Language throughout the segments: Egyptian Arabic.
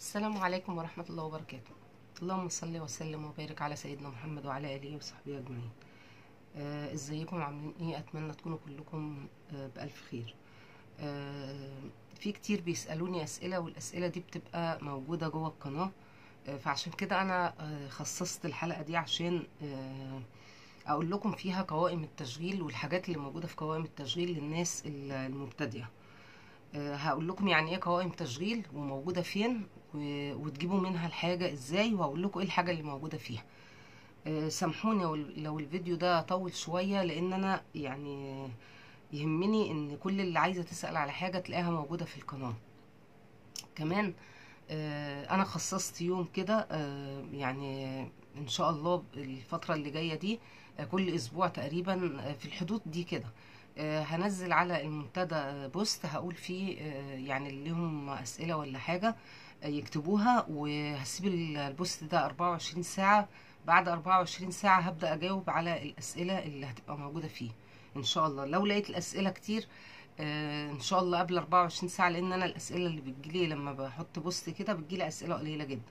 السلام عليكم ورحمة الله وبركاته اللهم صل وسلم وبارك على سيدنا محمد وعلى آله وصحبه أجمعين آه، ازيكم عاملين ايه اتمنى تكونوا كلكم آه، بألف خير آه، في كتير بيسألوني أسئلة والأسئلة دي بتبقى موجودة جوه القناة آه، فعشان كده أنا آه، خصصت الحلقة دي عشان آه، أقول لكم فيها قوائم التشغيل والحاجات اللي موجودة في قوائم التشغيل للناس المبتدئة آه، هقول لكم يعني ايه قوائم تشغيل وموجوده فين و- وتجيبوا منها الحاجه ازاي وهقول لكم ايه الحاجه اللي موجوده فيها آه، سامحوني لو- لو الفيديو ده طول شويه لان انا يعني يهمني ان كل اللي عايزه تسال على حاجه تلاقيها موجوده في القناه كمان آه، انا خصصت يوم كده آه، يعني ان شاء الله الفتره اللي جايه دي آه، كل اسبوع تقريبا آه، في الحدود دي كده آه، هنزل على المنتدى آه، بوست هقول فيه آه، يعني اللي لهم اسئله ولا حاجه آه، يكتبوها وهسيب ال- البوست ده 24 ساعه بعد 24 ساعه هبدا اجاوب على الاسئله اللي هتبقى موجوده فيه ان شاء الله لو لقيت الاسئله كتير آه، ان شاء الله قبل 24 ساعه لان انا الاسئله اللي بتجيلي لما بحط بوست كده بتجيلي اسئله قليله جدا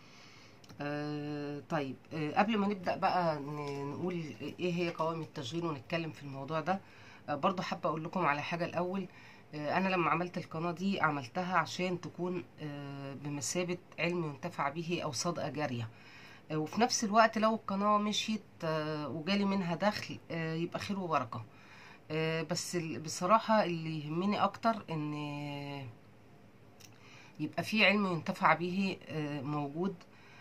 آه طيب آه قبل ما نبدأ بقى ن- نقول ايه هي قوائم التشغيل ونتكلم في الموضوع ده آه برضو حابة اقول لكم على حاجة الاول آه انا لما عملت القناة دي عملتها عشان تكون آه بمثابة علم ينتفع به او صدقة جارية آه وفي نفس الوقت لو القناة مشيت آه وجالي منها دخل آه يبقى خير وبركة آه بس ال- بصراحة اللي يهمني اكتر ان يبقى في علم ينتفع به آه موجود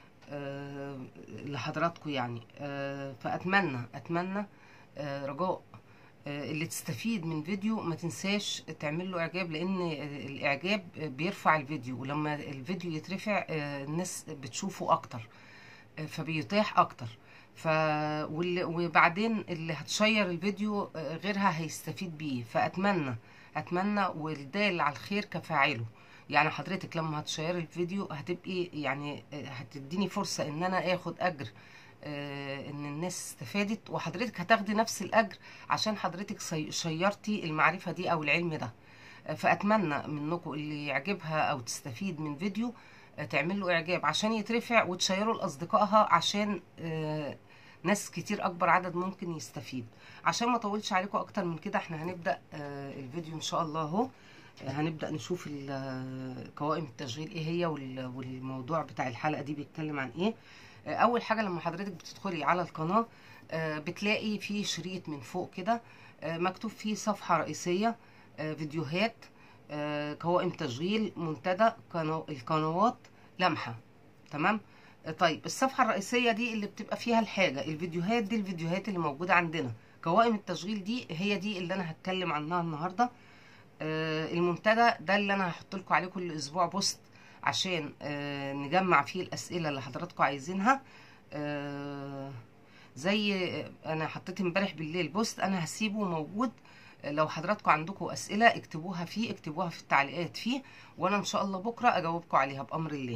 آه، لحضراتكم يعني آه، فأتمنى أتمنى آه، رجاء آه، اللي تستفيد من فيديو ما تنساش تعمل له اعجاب لان آه، الاعجاب بيرفع الفيديو ولما الفيديو يترفع آه، الناس بتشوفه اكتر آه، فبيتاح اكتر ف واللي- وبعدين اللي هتشير الفيديو آه، غيرها هيستفيد بيه فاتمنى اتمنى والدال على الخير كفاعله يعني حضرتك لما هتشير الفيديو هتبقي يعني آه، هتديني فرصة ان انا اخد اجر آه، ان الناس استفادت وحضرتك هتاخدي نفس الاجر عشان حضرتك صي- شيرتي المعرفة دي او العلم ده آه، فاتمنى منكم اللي يعجبها او تستفيد من فيديو آه، تعمل له اعجاب عشان يترفع وتشيره لاصدقائها عشان آه، ناس كتير اكبر عدد ممكن يستفيد عشان ما اطولش عليكم اكتر من كده احنا هنبدا آه، الفيديو ان شاء الله اهو آه، هنبدا نشوف ال- آه، قوائم التشغيل ايه هي وال- والموضوع بتاع الحلقه دي بيتكلم عن ايه آه، اول حاجه لما حضرتك بتدخلي على القناه آه، بتلاقي في شريط من فوق كده آه، مكتوب فيه صفحه رئيسيه آه، فيديوهات آه، قوائم تشغيل منتدى قنا- القنوات لمحه تمام آه، طيب الصفحه الرئيسيه دي اللي بتبقى فيها الحاجه الفيديوهات دي الفيديوهات اللي موجوده عندنا قوائم التشغيل دي هي دي اللي انا هتكلم عنها النهارده آه، المنتدى ده اللي انا هحط لكم عليه كل اسبوع بوست عشان آه، نجمع فيه الاسئله اللي حضراتكم عايزينها آه، زي انا حطيت امبارح بالليل بوست انا هسيبه موجود لو حضراتكم عندكم اسئله اكتبوها فيه اكتبوها في التعليقات فيه وانا ان شاء الله بكره اجاوبكم عليها بامر الله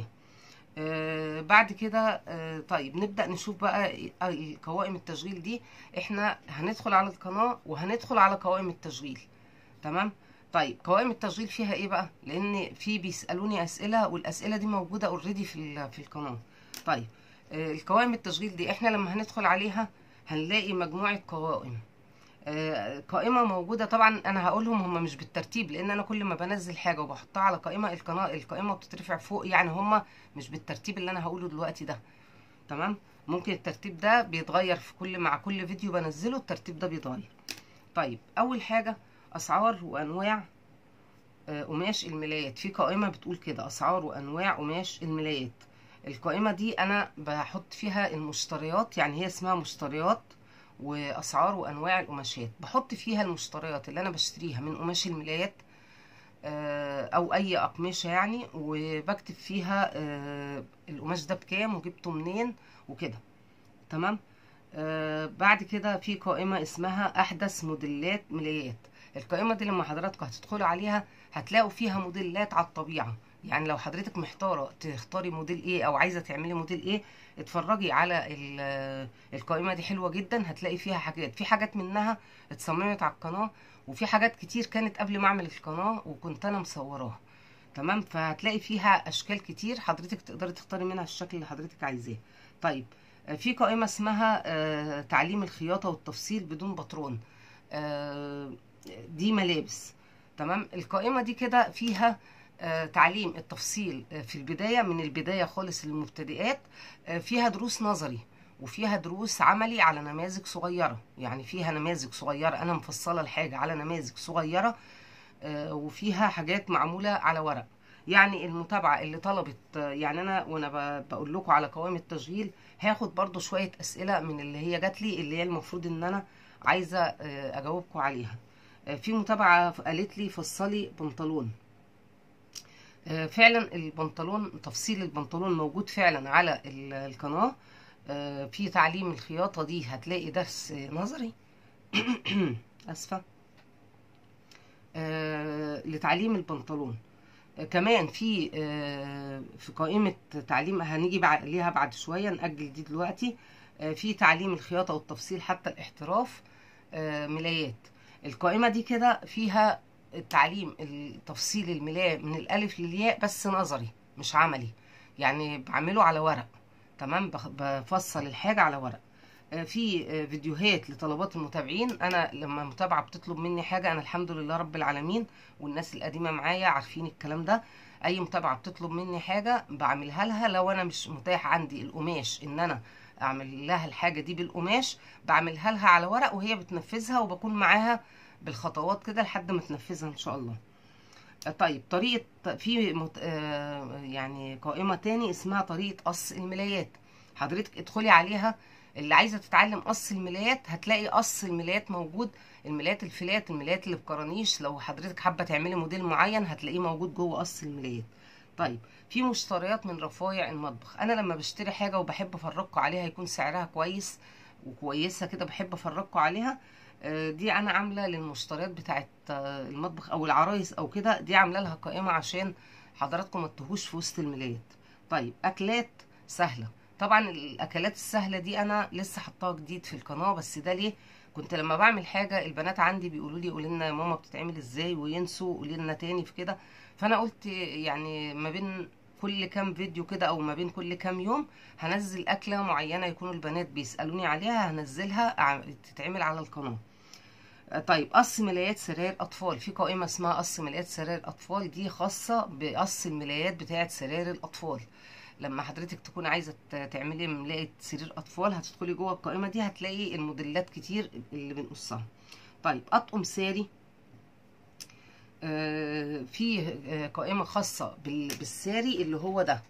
آه بعد كده آه طيب نبدأ نشوف بقى ال- قوائم التشغيل دي احنا هندخل على القناة وهندخل على قوائم التشغيل تمام طيب قوائم التشغيل فيها ايه بقى لان في بيسألوني اسئلة والاسئلة دي موجودة اوريدي في ال- في القناة طيب آه القوائم التشغيل دي احنا لما هندخل عليها هنلاقي مجموعة قوائم آه، قائمة موجودة طبعا انا هقولهم هم مش بالترتيب لان انا كل ما بنزل حاجة وبحطها على قائمة القناة القائمة بتترفع فوق يعني هم مش بالترتيب اللي انا هقوله دلوقتي ده تمام ممكن الترتيب ده بيتغير في كل مع كل فيديو بنزله الترتيب ده بيتغير طيب اول حاجة اسعار وانواع آه، قماش الملايات في قائمة بتقول كده اسعار وانواع قماش الملايات القائمة دي انا بحط فيها المشتريات يعني هي اسمها مشتريات واسعار وانواع القماشات بحط فيها المشتريات اللي انا بشتريها من قماش الملايات آه، او اي اقمشه يعني وبكتب فيها آه، القماش ده بكام وجبته منين وكده تمام آه بعد كده في قائمه اسمها احدث موديلات ملايات القائمه دي لما حضراتكم هتدخلوا عليها هتلاقوا فيها موديلات على الطبيعه يعني لو حضرتك محتاره تختاري موديل ايه او عايزه تعملي موديل ايه اتفرجي على ال- القائمه دي حلوه جدا هتلاقي فيها حاجات في حاجات منها اتصممت على القناه وفي حاجات كتير كانت قبل ما اعمل القناه وكنت انا مصوراها تمام فهتلاقي فيها اشكال كتير حضرتك تقدري تختاري منها الشكل اللي حضرتك عايزاه طيب آه، في قائمه اسمها آه، تعليم الخياطه والتفصيل بدون باترون آه، دي ملابس تمام القائمه دي كده فيها آه، تعليم التفصيل آه، في البدايه من البدايه خالص للمبتدئات آه، فيها دروس نظري وفيها دروس عملي على نماذج صغيره يعني فيها نماذج صغيره انا مفصله الحاجه على نماذج صغيره آه، وفيها حاجات معموله على ورق يعني المتابعه اللي طلبت آه، يعني انا وانا ب- بقول لكم على قوائم التشغيل هاخد برضو شويه اسئله من اللي هي جات لي اللي هي المفروض ان انا عايزه آه، اجاوبكم عليها آه، في متابعه قالت لي فصلي بنطلون آه، فعلا البنطلون تفصيل البنطلون موجود فعلا على ال- القناه آه، في تعليم الخياطه دي هتلاقي درس آه، نظري اسفه آه، لتعليم البنطلون آه، كمان في آه، في قائمة تعليم هنيجي بعد ليها بعد شوية نأجل دي دلوقتي آه، في تعليم الخياطة والتفصيل حتى الاحتراف آه، ملايات القائمة دي كده فيها التعليم التفصيل الملاية من الألف للياء بس نظري مش عملي يعني بعمله على ورق تمام بخ- بفصل الحاجة على ورق آه، في آه، فيديوهات لطلبات المتابعين انا لما متابعه بتطلب مني حاجه انا الحمد لله رب العالمين والناس القديمه معايا عارفين الكلام ده اي متابعه بتطلب مني حاجه بعملها لها لو انا مش متاح عندي القماش ان انا اعمل لها الحاجه دي بالقماش بعملها لها على ورق وهي بتنفذها وبكون معاها بالخطوات كده لحد ما تنفذها ان شاء الله آه، طيب طريقه في مت... آه، يعني قائمه تاني اسمها طريقه قص الملايات حضرتك ادخلي عليها اللي عايزه تتعلم قص الملايات هتلاقي قص الملايات موجود الملايات الفلات الملايات اللي بقرانيش لو حضرتك حابه تعملي موديل معين هتلاقيه موجود جوه قص الملايات طيب في مشتريات من رفايع المطبخ انا لما بشتري حاجه وبحب افرجكم عليها يكون سعرها كويس وكويسه كده بحب افرجكم عليها آه، دي انا عامله للمشتريات بتاعت آه، المطبخ او العرايس او كده دي عامله لها قائمه عشان حضراتكم ما تتوهوش في وسط الملايات طيب اكلات سهله طبعا الاكلات السهله دي انا لسه حطاها جديد في القناه بس ده ليه كنت لما بعمل حاجه البنات عندي بيقولوا لي قولي لنا يا ماما بتتعمل ازاي وينسوا قولي لنا تاني في كده فانا قلت يعني ما بين كل كام فيديو كده او ما بين كل كام يوم هنزل اكله معينه يكونوا البنات بيسالوني عليها هنزلها ع- تتعمل على القناه طيب قص ملايات سراير اطفال في قائمه اسمها قص ملايات سراير اطفال دي خاصه بقص الملايات بتاعه سراير الاطفال لما حضرتك تكون عايزه ت- تعملي ملايه سرير اطفال هتدخلي جوه القائمه دي هتلاقي الموديلات كتير اللي بنقصها طيب اطقم ساري آه، في آه، قائمه خاصه بال- بالساري اللي هو ده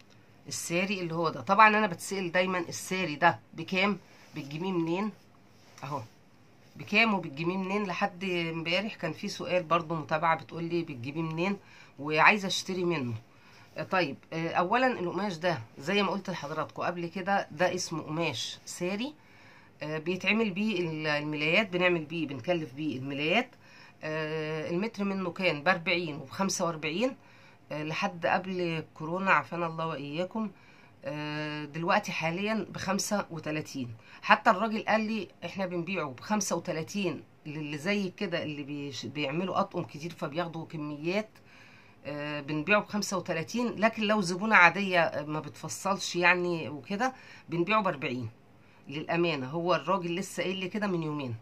الساري اللي هو ده طبعا انا بتسال دايما الساري ده بكام بتجيبيه منين اهو بكام وبتجيبيه منين لحد امبارح كان في سؤال برضو متابعه بتقول لي بتجيبيه منين وعايزه اشتري منه آه، طيب آه، اولا القماش ده زي ما قلت لحضراتكم قبل كده ده اسمه قماش ساري آه، بيتعمل بيه ال- الملايات بنعمل بيه بنكلف بيه الملايات آه، المتر منه كان بأربعين وبخمسة وأربعين آه، لحد قبل كورونا عافانا الله وإياكم آه، دلوقتي حاليا بخمسة وتلاتين حتى الراجل قال لي احنا بنبيعه بخمسة وتلاتين للي زي كده اللي بيش- بيعملوا أطقم كتير فبياخدوا كميات آه، بنبيعه بخمسة وتلاتين لكن لو زبونة عادية آه، ما بتفصلش يعني وكده بنبيعه بأربعين للأمانة هو الراجل لسه قايل لي كده من يومين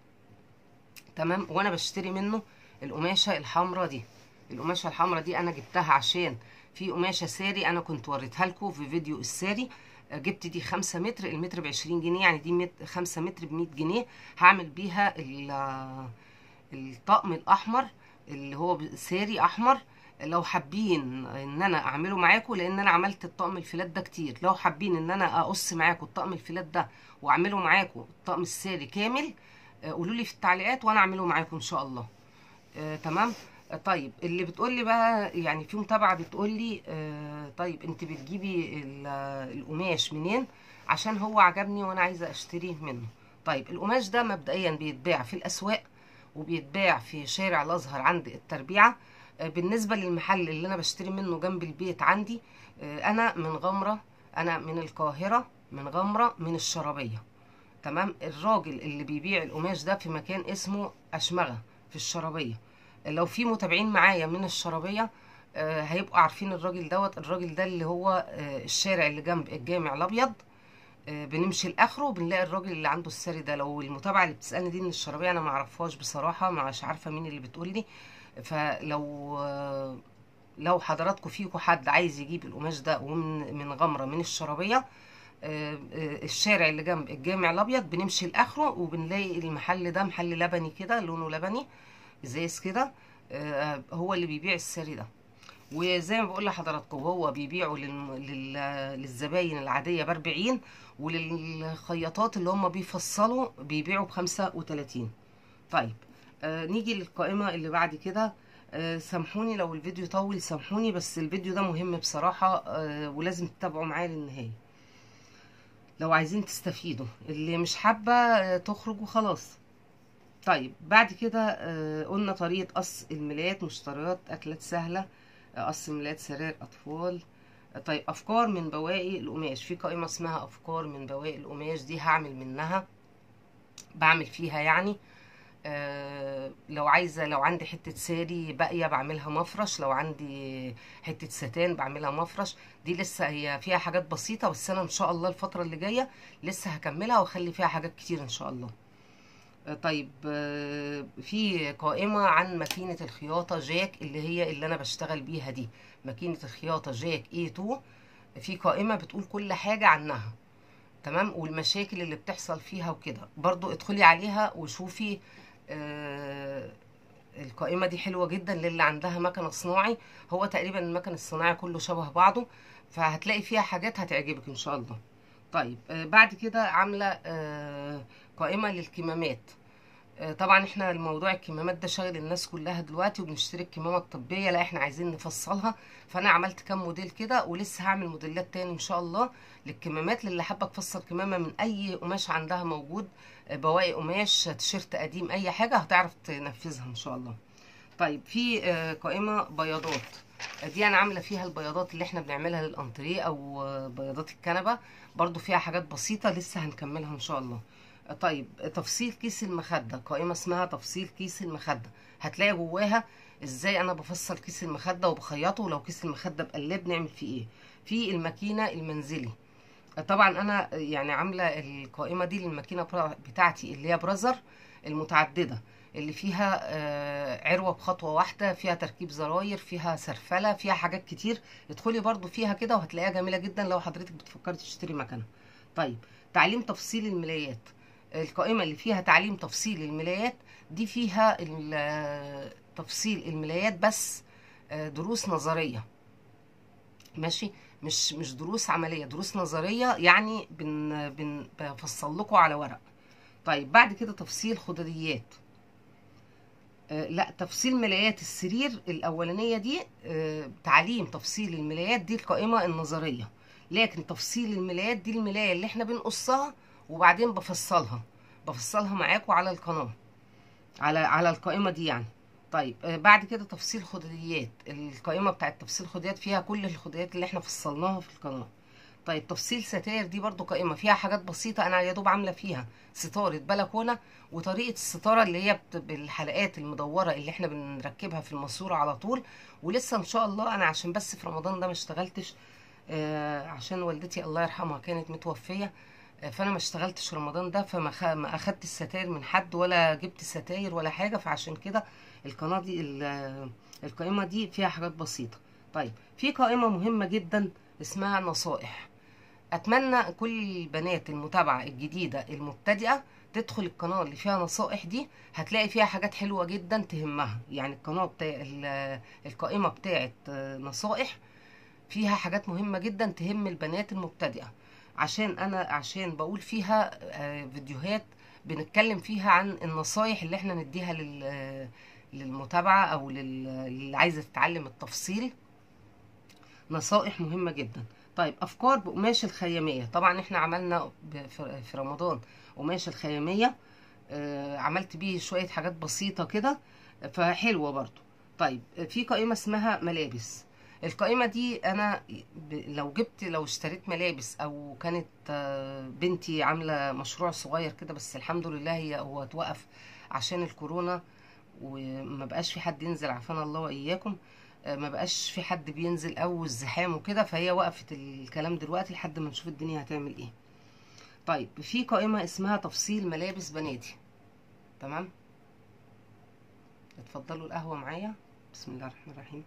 تمام وانا بشتري منه القماشه الحمراء دي القماشه الحمراء دي انا جبتها عشان في قماشه ساري انا كنت وريتها لكم في فيديو الساري آه، جبت دي خمسة متر المتر بعشرين جنيه يعني دي مت خمسة متر بمية جنيه هعمل بيها ال- آه، الطقم الاحمر اللي هو ب- ساري احمر لو حابين ان انا اعمله معاكم لان انا عملت الطقم الفلات ده كتير لو حابين ان انا اقص معاكم الطقم الفلات ده واعمله معاكم الطقم الساري كامل آه، قولوا لي في التعليقات وانا اعمله معاكم ان شاء الله آه، تمام آه، طيب اللي بتقول لي بقى يعني في متابعه بتقول لي آه، طيب انت بتجيبي ال- آه، القماش منين عشان هو عجبني وانا عايزه اشتري منه طيب القماش ده مبدئيا بيتباع في الاسواق وبيتباع في شارع الازهر عند التربيعه آه، بالنسبه للمحل اللي انا بشتري منه جنب البيت عندي آه، انا من غمره انا من القاهره من غمره من الشرابيه تمام الراجل اللي بيبيع القماش ده في مكان اسمه أشمغة في الشرابية لو في متابعين معايا من الشرابية آه، هيبقوا عارفين الراجل دوت الراجل ده اللي هو آه، الشارع اللي جنب الجامع الابيض آه، بنمشي لاخره بنلاقي الراجل اللي عنده الساري ده لو المتابعه اللي بتسالني دي من الشرابيه انا ما اعرفهاش بصراحه مش عارفه مين اللي بتقول لي فلو آه، لو حضراتكم فيكم حد عايز يجيب القماش ده ومن من غمره من الشرابيه آه، آه، الشارع اللي جنب الجامع الابيض بنمشي لاخره وبنلاقي المحل ده محل لبني كده لونه لبني ازاز كده آه، هو اللي بيبيع الساري ده وزي ما بقول لحضراتكم هو بيبيعوا للم... لل... للزباين العادية ب 40 وللخياطات اللي هم بيفصلوا بيبيعوا ب 35 طيب آه نيجي للقائمة اللي بعد كده آه سامحوني لو الفيديو طول سامحوني بس الفيديو ده مهم بصراحة آه ولازم تتابعوا معايا للنهاية لو عايزين تستفيدوا اللي مش حابة آه تخرج وخلاص طيب بعد كده آه قلنا طريقة قص الملايات مشتريات أكلات سهلة آه، قص ملايات سراير أطفال آه، طيب أفكار من بواقي القماش في قائمة اسمها أفكار من بواقي القماش دي هعمل منها بعمل فيها يعني آه لو عايزة لو عندي حتة ساري باقية بعملها مفرش لو عندي حتة ستان بعملها مفرش دي لسه هي فيها حاجات بسيطة بس أنا إن شاء الله الفترة اللي جاية لسه هكملها وأخلي فيها حاجات كتير إن شاء الله آه، طيب آه، في قائمة عن ماكينة الخياطة جاك اللي هي اللي أنا بشتغل بيها دي ماكينة الخياطة جاك A2 في قائمة بتقول كل حاجة عنها تمام والمشاكل اللي بتحصل فيها وكده برضو ادخلي عليها وشوفي آه القائمة دي حلوة جدا للي عندها مكنة صناعي هو تقريبا المكن الصناعي كله شبه بعضه فهتلاقي فيها حاجات هتعجبك ان شاء الله طيب آه بعد كده عاملة آه قائمة للكمامات آه، طبعا احنا الموضوع الكمامات ده شاغل الناس كلها دلوقتي وبنشتري الكمامة الطبية لا احنا عايزين نفصلها فانا عملت كام موديل كده ولسه هعمل موديلات تاني ان شاء الله للكمامات للي حابة تفصل كمامة من اي قماش عندها موجود آه، بواقي قماش تيشيرت قديم اي حاجة هتعرف تنفذها ان شاء الله طيب في آه، قائمة بياضات آه، دي انا عاملة فيها البياضات اللي احنا بنعملها للانتريه او آه، بياضات الكنبة برضو فيها حاجات بسيطة لسه هنكملها ان شاء الله طيب تفصيل كيس المخدة قائمة اسمها تفصيل كيس المخدة هتلاقي جواها ازاي انا بفصل كيس المخدة وبخيطه ولو كيس المخدة بقلب نعمل فيه ايه في الماكينة المنزلي طبعا انا يعني عاملة القائمة دي للماكينة برا- بتاعتي اللي هي برازر المتعددة اللي فيها آه، عروة بخطوة واحدة فيها تركيب زراير فيها سرفلة فيها حاجات كتير ادخلي برضو فيها كده وهتلاقيها جميلة جدا لو حضرتك بتفكري تشتري مكنة طيب تعليم تفصيل الملايات القائمة اللي فيها تعليم تفصيل الملايات دي فيها ال- تفصيل الملايات بس آه، دروس نظرية ماشي مش مش دروس عملية دروس نظرية يعني بن بن بفصل لكم على ورق طيب بعد كده تفصيل خداديات آه، لا تفصيل ملايات السرير الأولانية دي آه، تعليم تفصيل الملايات دي القائمة النظرية لكن تفصيل الملايات دي الملاية اللي احنا بنقصها وبعدين بفصلها بفصلها معاكم على القناة على على القائمة دي يعني طيب آه، بعد كده تفصيل خداديات القائمة بتاعت تفصيل خداديات فيها كل الخداديات اللي احنا فصلناها في القناة طيب تفصيل ستاير دي برضو قائمة فيها حاجات بسيطة انا يا دوب عاملة فيها ستارة بلكونة وطريقة الستارة اللي هي بت- بالحلقات المدورة اللي احنا بنركبها في الماسورة على طول ولسه ان شاء الله انا عشان بس في رمضان ده ما اشتغلتش آه، عشان والدتي الله يرحمها كانت متوفية آه، فانا ما اشتغلتش رمضان ده فما خ... ما اخدت الستاير من حد ولا جبت ستاير ولا حاجة فعشان كده القناة دي ال- القائمة دي فيها حاجات بسيطة طيب في قائمة مهمة جدا اسمها نصائح اتمنى كل البنات المتابعه الجديده المبتدئه تدخل القناه اللي فيها نصائح دي هتلاقي فيها حاجات حلوه جدا تهمها يعني القناه بتاع ال- القائمه بتاعه آه، نصائح فيها حاجات مهمه جدا تهم البنات المبتدئه عشان انا عشان بقول فيها آه، فيديوهات بنتكلم فيها عن النصايح اللي احنا نديها لل للمتابعه او لل- للي عايزه تتعلم التفصيل نصائح مهمة جدا طيب أفكار بقماش الخيامية طبعا احنا عملنا ب- في في رمضان قماش الخيامية آه، عملت بيه شوية حاجات بسيطة كده فحلوة برضو طيب في قائمة اسمها ملابس القائمة دي أنا ب- لو جبت لو اشتريت ملابس أو كانت آه، بنتي عاملة مشروع صغير كده بس الحمد لله هي هو اتوقف عشان الكورونا وما بقاش في حد ينزل عافانا الله وإياكم آه، ما بقاش في حد بينزل او الزحام وكده فهي وقفت الكلام دلوقتي لحد ما نشوف الدنيا هتعمل ايه طيب في قائمة اسمها تفصيل ملابس بناتي تمام اتفضلوا القهوة معايا بسم الله الرحمن الرحيم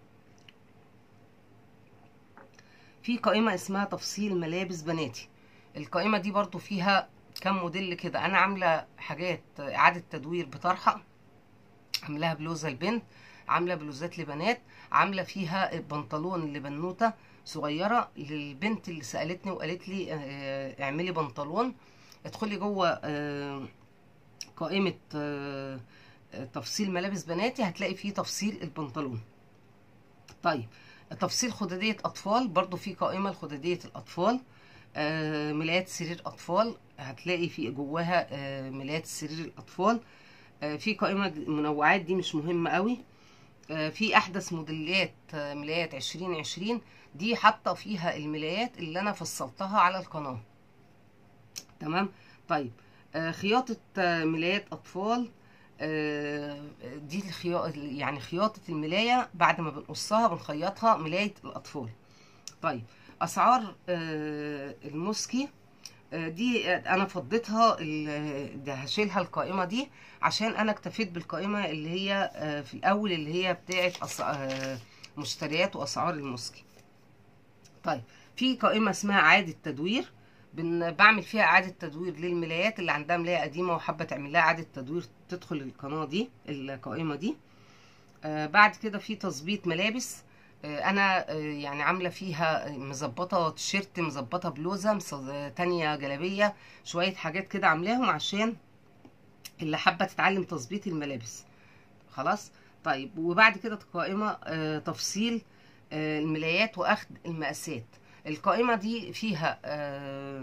في قائمة اسمها تفصيل ملابس بناتي القائمة دي برضو فيها كم موديل كده انا عاملة حاجات اعادة تدوير بطرحة عاملاها بلوزة لبنت عاملة بلوزات لبنات عاملة فيها بنطلون لبنوتة صغيرة للبنت اللي سألتني وقالت لي آه، اعملي بنطلون ادخلي جوه آه، قائمة آه، آه، تفصيل ملابس بناتي هتلاقي فيه تفصيل البنطلون طيب تفصيل خدادية أطفال برضو في قائمة لخدادية الأطفال آه، ملايات سرير أطفال هتلاقي في جواها آه، ملايات سرير الأطفال آه، في قائمة منوعات دي مش مهمة قوي آه، في أحدث موديلات آه، ملايات عشرين عشرين دي حاطة فيها الملايات اللي أنا فصلتها على القناة تمام طيب آه، خياطة آه، ملايات أطفال آه، دي الخيا... يعني خياطة الملاية بعد ما بنقصها بنخيطها ملاية الأطفال طيب أسعار آه، الموسكي آه، دي آه، أنا فضيتها ال- ده هشيلها القائمة دي عشان أنا اكتفيت بالقائمة اللي هي آه، في الأول اللي هي بتاعت أس... آه، مشتريات وأسعار الموسكي طيب في قائمة اسمها إعادة تدوير بن... بعمل فيها إعادة تدوير للملايات اللي عندها ملاية قديمة وحابة تعمل لها إعادة تدوير تدخل القناة دي القائمة دي آه بعد كده في تظبيط ملابس آه انا آه يعني عامله فيها مظبطه تيشيرت مظبطه بلوزه مص- تانية جلابيه شويه حاجات كده عاملاهم عشان اللي حابه تتعلم تظبيط الملابس خلاص طيب وبعد كده قائمه آه تفصيل آه الملايات واخد المقاسات القائمه دي فيها آه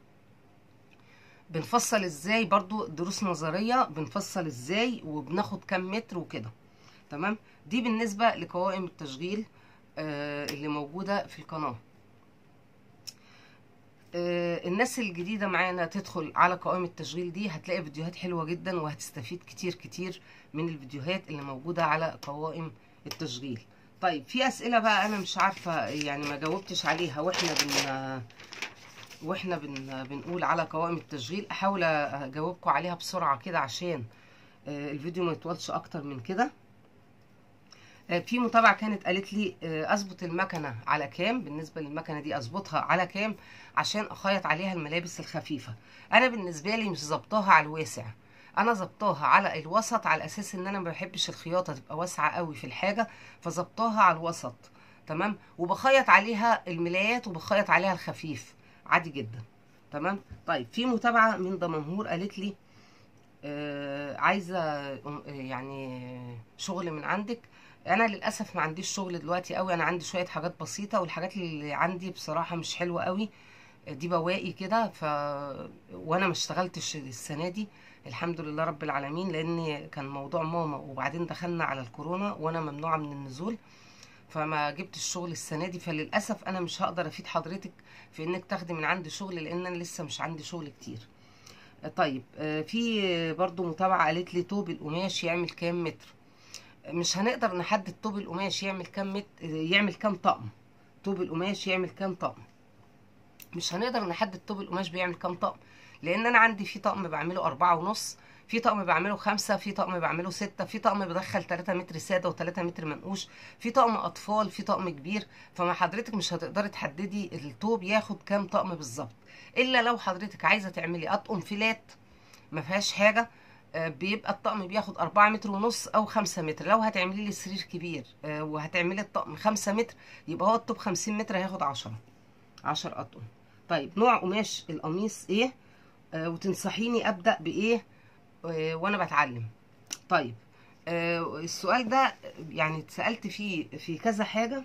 بنفصل ازاي برضو دروس نظريه بنفصل ازاي وبناخد كام متر وكده تمام دي بالنسبه لقوائم التشغيل آه، اللي موجوده في القناه آه، الناس الجديده معانا تدخل على قوائم التشغيل دي هتلاقي فيديوهات حلوه جدا وهتستفيد كتير كتير من الفيديوهات اللي موجوده على قوائم التشغيل طيب في اسئله بقى انا مش عارفه يعني ما جاوبتش عليها واحنا بن واحنا بن بنقول على قوائم التشغيل احاول اجاوبكم عليها بسرعه كده عشان آه، الفيديو ما يطولش اكتر من كده آه، في متابعة كانت قالت لي آه، اظبط المكنة على كام بالنسبة للمكنة دي اظبطها على كام عشان اخيط عليها الملابس الخفيفة انا بالنسبة لي مش ظبطاها على الواسع انا ظبطاها على الوسط على اساس ان انا ما بحبش الخياطة تبقى واسعة قوي في الحاجة فظبطاها على الوسط تمام وبخيط عليها الملايات وبخيط عليها الخفيف عادي جدا تمام طيب في متابعة من دمنهور قالت لي آه، عايزه أم- يعني شغل من عندك انا للاسف ما عنديش شغل دلوقتي قوي انا عندي شويه حاجات بسيطه والحاجات اللي عندي بصراحه مش حلوه قوي دي بواقي كده ف وانا ما اشتغلتش السنه دي الحمد لله رب العالمين لان كان موضوع ماما وبعدين دخلنا على الكورونا وانا ممنوعه من النزول فما جبتش الشغل السنه دي فللاسف انا مش هقدر افيد حضرتك في انك تاخدي من عندي شغل لان انا لسه مش عندي شغل كتير طيب آه، في برضو متابعة قالت لي طوب القماش يعمل كام متر مش هنقدر نحدد طوب القماش يعمل كام متر يعمل كام طقم طوب القماش يعمل كام طقم مش هنقدر نحدد طوب القماش بيعمل كام طقم لان انا عندي في طقم بعمله أربعة ونص في طقم بعمله خمسة في طقم بعمله ستة في طقم بدخل تلاتة متر سادة وتلاتة متر منقوش في طقم أطفال في طقم كبير فما حضرتك مش هتقدري تحددي الطوب ياخد كام طقم بالظبط إلا لو حضرتك عايزة تعملي أطقم فيلات ما فيهاش حاجة آه، بيبقى الطقم بياخد أربعة متر ونص أو خمسة متر لو هتعملي لي سرير كبير آه، وهتعملي الطقم خمسة متر يبقى هو الطوب خمسين متر هياخد عشرة عشر أطقم طيب نوع قماش القميص إيه آه، وتنصحيني أبدأ بإيه آه، وأنا بتعلم طيب آه، السؤال ده يعني اتسألت فيه في كذا حاجة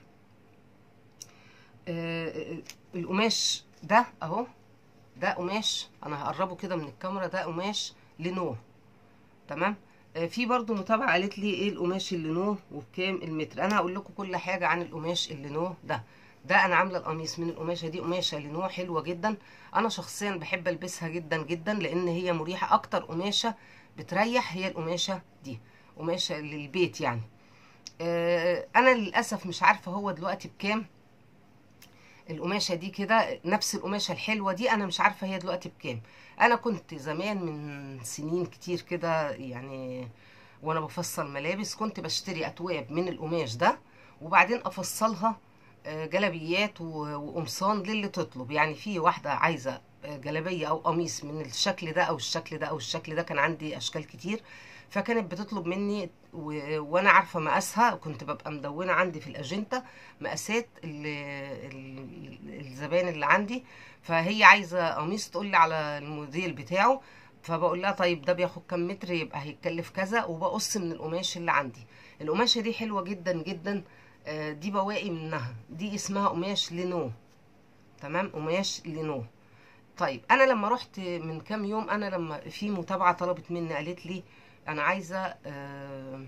آه، القماش ده اهو ده قماش انا هقربه كده من الكاميرا ده قماش لينو تمام آه، في برضو متابعة قالت لي ايه القماش اللينو وبكام المتر انا هقول لكم كل حاجة عن القماش اللينو ده ده انا عامله القميص من القماشه دي قماشه لينو حلوه جدا انا شخصيا بحب البسها جدا جدا لان هي مريحه اكتر قماشه بتريح هي القماشه دي قماشه للبيت يعني آه، انا للاسف مش عارفه هو دلوقتي بكام القماشه دي كده نفس القماشه الحلوه دي انا مش عارفه هي دلوقتي بكام انا كنت زمان من سنين كتير كده يعني وانا بفصل ملابس كنت بشتري اتواب من القماش ده وبعدين افصلها آه، جلبيات و- وقمصان للي تطلب يعني في واحده عايزه آه، جلبيه او قميص من الشكل ده او الشكل ده او الشكل ده كان عندي اشكال كتير فكانت بتطلب مني و... وانا عارفه مقاسها كنت ببقى مدونه عندي في الاجنده مقاسات ال... ال... الزبائن اللي عندي فهي عايزه قميص تقول لي على الموديل بتاعه فبقول لها طيب ده بياخد كام متر يبقى هيتكلف كذا وبقص من القماش اللي عندي القماشه دي حلوه جدا جدا آه، دي بواقي منها دي اسمها قماش لينو تمام قماش لينو طيب انا لما رحت من كام يوم انا لما في متابعه طلبت مني قالت لي انا عايزه آه،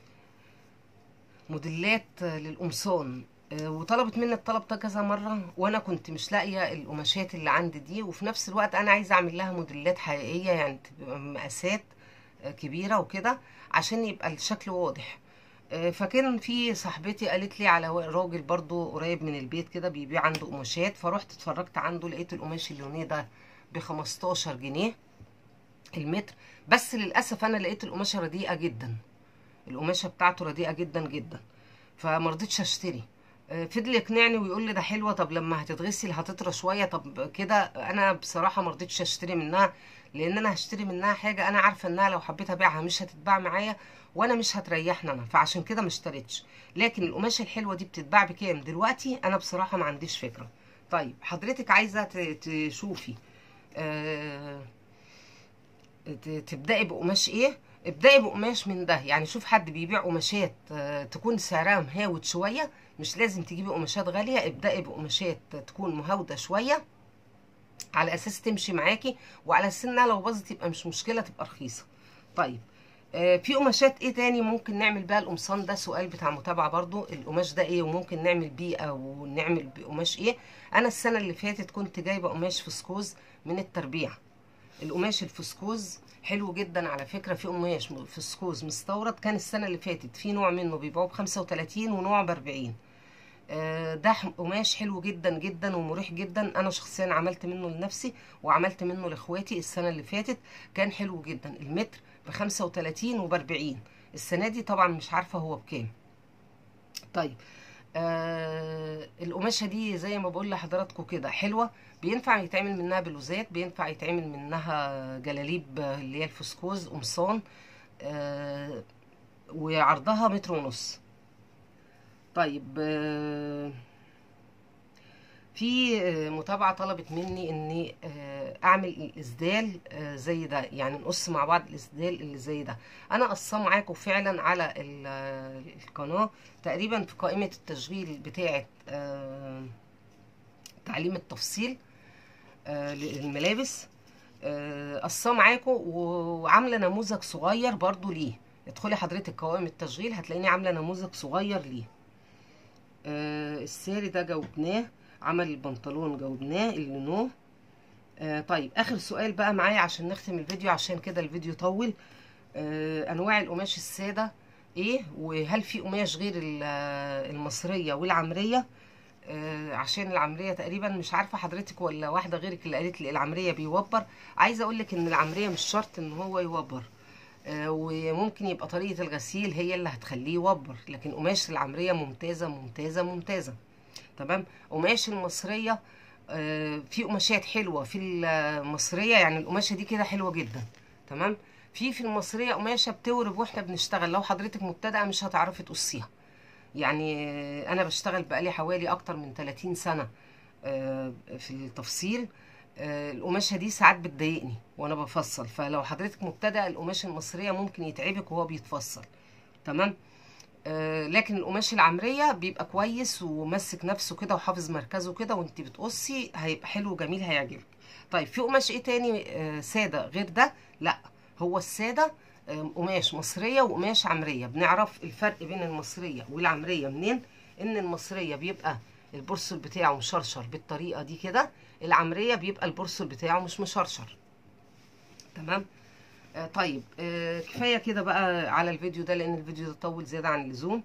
موديلات آه، للقمصان آه، وطلبت مني الطلب ده كذا مره وانا كنت مش لاقيه القماشات اللي عندي دي وفي نفس الوقت انا عايزه اعمل لها موديلات حقيقيه يعني تبقى مقاسات آه، كبيره وكده عشان يبقى الشكل واضح آه، فكان في صاحبتي قالت لي على راجل برضو قريب من البيت كده بيبيع عنده قماشات فروحت اتفرجت عنده لقيت القماش اللونيه ده ب 15 جنيه المتر بس للاسف انا لقيت القماشه رديئه جدا القماشه بتاعته رديئه جدا جدا فمرضتش اشتري آه، فضل يقنعني ويقول لي ده حلوه طب لما هتتغسل هتطرى شويه طب كده انا بصراحه مرضتش اشتري منها لان انا هشتري منها حاجه انا عارفه انها لو حبيت ابيعها مش هتتباع معايا وانا مش هتريحني انا فعشان كده ما اشتريتش لكن القماشه الحلوه دي بتتباع بكام دلوقتي انا بصراحه ما عنديش فكره طيب حضرتك عايزه ت- تشوفي آه ت- تبدأي بقماش ايه ابدأي بقماش من ده يعني شوف حد بيبيع قماشات آه، تكون سعرها مهاود شوية مش لازم تجيبي قماشات غالية ابدأي بقماشات تكون مهاودة شوية على اساس تمشي معاكي وعلى اساس انها لو باظت يبقى مش مشكلة تبقى رخيصة طيب آه، في قماشات ايه تاني ممكن نعمل بيها القمصان ده سؤال بتاع متابعة برضو القماش ده ايه وممكن نعمل بيه او نعمل بقماش ايه انا السنة اللي فاتت كنت جايبة قماش فسكوز من التربيع القماش الفسكوز حلو جدا على فكره في قماش فسكوز مستورد كان السنه اللي فاتت في نوع منه بيبيعوه ب 35 ونوع ب 40 آه، ده ح- قماش حلو جدا جدا ومريح جدا انا شخصيا عملت منه لنفسي وعملت منه لاخواتي السنه اللي فاتت كان حلو جدا المتر ب 35 وب 40 السنه دي طبعا مش عارفه هو بكام طيب آه القماشه دي زي ما بقول لحضراتكم كده حلوه بينفع يتعمل منها بلوزات بينفع يتعمل منها جلاليب آه، اللي هي الفسكوز قمصان آه وعرضها متر ونص طيب آه في آه، متابعة طلبت مني اني آه، اعمل الاسدال آه، زي ده يعني نقص مع بعض الاسدال اللي زي ده انا قصاه معاكم فعلا على ال- آه، القناة تقريبا في قائمة التشغيل بتاعة آه، تعليم التفصيل آه، للملابس آه، قصاه معاكم وعاملة نموذج صغير برضو ليه ادخلي حضرتك قوائم التشغيل هتلاقيني عاملة نموذج صغير ليه آه، الساري ده جاوبناه عمل البنطلون جاوبناه اللونو آه طيب اخر سؤال بقى معايا عشان نختم الفيديو عشان كده الفيديو طول آه انواع القماش الساده ايه وهل في قماش غير ال- آه، المصريه والعمريه آه عشان العمريه تقريبا مش عارفه حضرتك ولا واحده غيرك اللي قالت لي العمريه بيوبر عايزه اقول لك ان العمريه مش شرط ان هو يوبر آه، وممكن يبقى طريقه الغسيل هي اللي هتخليه يوبر لكن قماش العمريه ممتازه ممتازه ممتازه تمام قماش المصريه آه، في قماشات حلوه في المصريه يعني القماشه دي كده حلوه جدا تمام في في المصريه قماشه بتورب واحنا بنشتغل لو حضرتك مبتدئه مش هتعرفي تقصيها يعني آه، انا بشتغل بقالي حوالي اكتر من 30 سنه آه، في التفصيل آه، القماشه دي ساعات بتضايقني وانا بفصل فلو حضرتك مبتدئه القماش المصريه ممكن يتعبك وهو بيتفصل تمام آه، لكن القماش العمرية بيبقى كويس ومسك نفسه كده وحافظ مركزه كده وانت بتقصي هيبقى حلو وجميل هيعجبك طيب في قماش ايه تاني آه، سادة غير ده لا هو السادة آه، قماش مصرية وقماش عمرية بنعرف الفرق بين المصرية والعمرية منين ان المصرية بيبقى البرسل بتاعه مشرشر بالطريقة دي كده العمرية بيبقى البرسل بتاعه مش مشرشر تمام آه، طيب آه، كفايه كده بقى على الفيديو ده لان الفيديو ده طول زياده عن اللزوم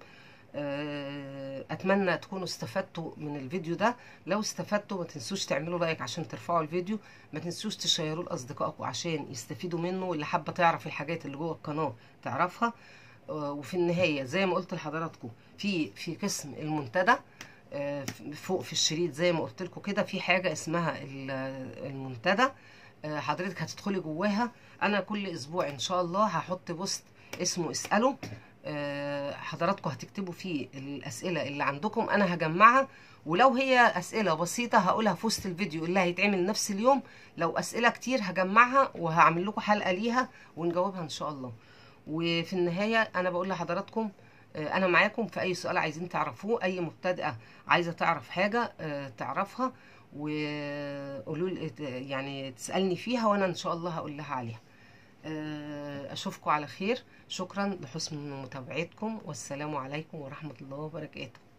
آه، اتمنى تكونوا استفدتوا من الفيديو ده لو استفدتوا ما تنسوش تعملوا لايك عشان ترفعوا الفيديو ما تنسوش تشيروه لاصدقائكم عشان يستفيدوا منه واللي حابه تعرف الحاجات اللي جوه القناه تعرفها آه، وفي النهايه زي ما قلت لحضراتكم في في قسم المنتدى آه، فوق في الشريط زي ما قلت لكم كده في حاجه اسمها ال- المنتدى آه، حضرتك هتدخلي جواها انا كل اسبوع ان شاء الله هحط بوست اسمه اساله آه، حضراتكم هتكتبوا فيه الاسئله اللي عندكم انا هجمعها ولو هي اسئله بسيطه هقولها في وسط الفيديو اللي هيتعمل نفس اليوم لو اسئله كتير هجمعها وهعمل لكم حلقه ليها ونجاوبها ان شاء الله وفي النهايه انا بقول لحضراتكم آه، انا معاكم في اي سؤال عايزين تعرفوه اي مبتدئه عايزه تعرف حاجه آه، تعرفها وقولوا لي يعني تسالني فيها وانا ان شاء الله هقول لها عليها آه، اشوفكم على خير شكرا لحسن متابعتكم والسلام عليكم ورحمه الله وبركاته